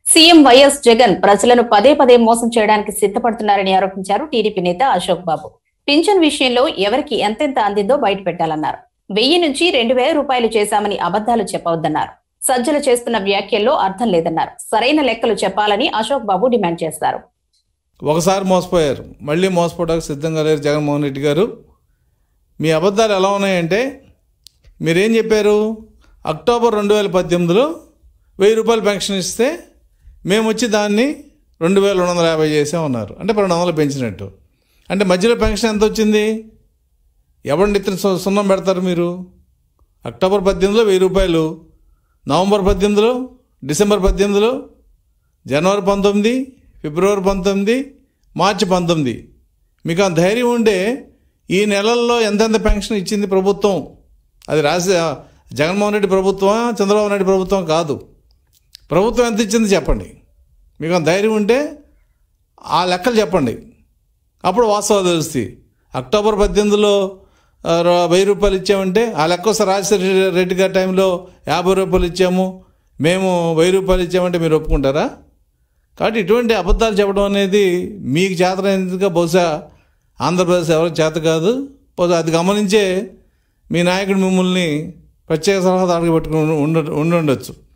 CM YS Jagan ప్రజలను పదే పదే మోసం చేయడానికి సిద్ధపడుతున్నారని ఆరోపించారు టీడీపీ నేత అశోక్ బాబు పింఛన్ విషయంలో ఎవరికి ఎంతెంత అందిందో బయట పెట్టాలన్నారు వెయ్యి నుంచి రెండు వేల రూపాయలు చేశామని అబద్దాలు చెప్పవద్దన్నారు సజ్జలు చేస్తున్న వ్యాఖ్యల్లో అర్థం లేదన్నారు సరైన లెక్కలు చెప్పాలని అశోక్ బాబు డిమాండ్ చేస్తారు ఒకసారి మోసపోయారు మళ్ళీ మోసపోవడానికి సిద్ధంగా లేరు జగన్మోహన్ రెడ్డి గారు మీ అబద్ధాలు ఎలా ఉన్నాయంటే మీరేం చెప్పారు అక్టోబర్ రెండు వేల పద్దెనిమిదిలో వెయ్యి రూపాయలు పెన్షన్ ఇస్తే మేము వచ్చి దాన్ని రెండు వేల రెండు వందల యాభై చేసామన్నారు అంటే రెండు వందలు పెంచినట్టు అంటే మధ్యలో పెన్షన్ ఎంత వచ్చింది ఎవరిని ఇతను సు- సున్నం పెడతారు మీరు అక్టోబర్ పద్దెనిమిదిలో వెయ్యి రూపాయలు నవంబర్ పద్దెనిమిదిలో డిసెంబర్ పద్దెనిమిదిలో జనవరి పంతొమ్మిది ఫిబ్రవరి పంతొమ్మిది మార్చి పంతొమ్మిది మీకు ఆ ధైర్యం ఉంటే ఈ నెలల్లో ఎంతెంత పెన్షన్ ఇచ్చింది ప్రభుత్వం అది రాసి జగన్మోహన్ రెడ్డి ప్రభుత్వమా చంద్రబాబు నాయుడు ప్రభుత్వం కాదు ప్రభుత్వం ఎంత ఇచ్చింది చెప్పండి మీకు ఆ ధైర్యం ఉంటే ఆ లెక్కలు చెప్పండి అప్పుడు వాస్తవాలు తెలుస్తాయి అక్టోబర్ పద్దెనిమిదిలో ఆ, ర- వెయ్యి రూపాయలు ఇచ్చామంటే ఆ లెక్క వస్తే రాజశేఖర రెడ్డి గారి టైంలో యాభై రూపాయలు ఇచ్చాము మేము వెయ్యి రూపాయలు ఇచ్చామంటే మీరు ఒప్పుకుంటారా కాబట్టి ఇటువంటి అబద్ధాలు చెప్పడం అనేది మీకు చేతనైనదిగా బహుశా ఆంధ్రప్రదేశ్ ఎవరికి చేత కాదు బహుశా అది గమనించే మీ నాయకుడు మిమ్మల్ని ప్రత్యేక సలహా దాడికి పెట్టుకుని ఉండ ఉండి ఉండొచ్చు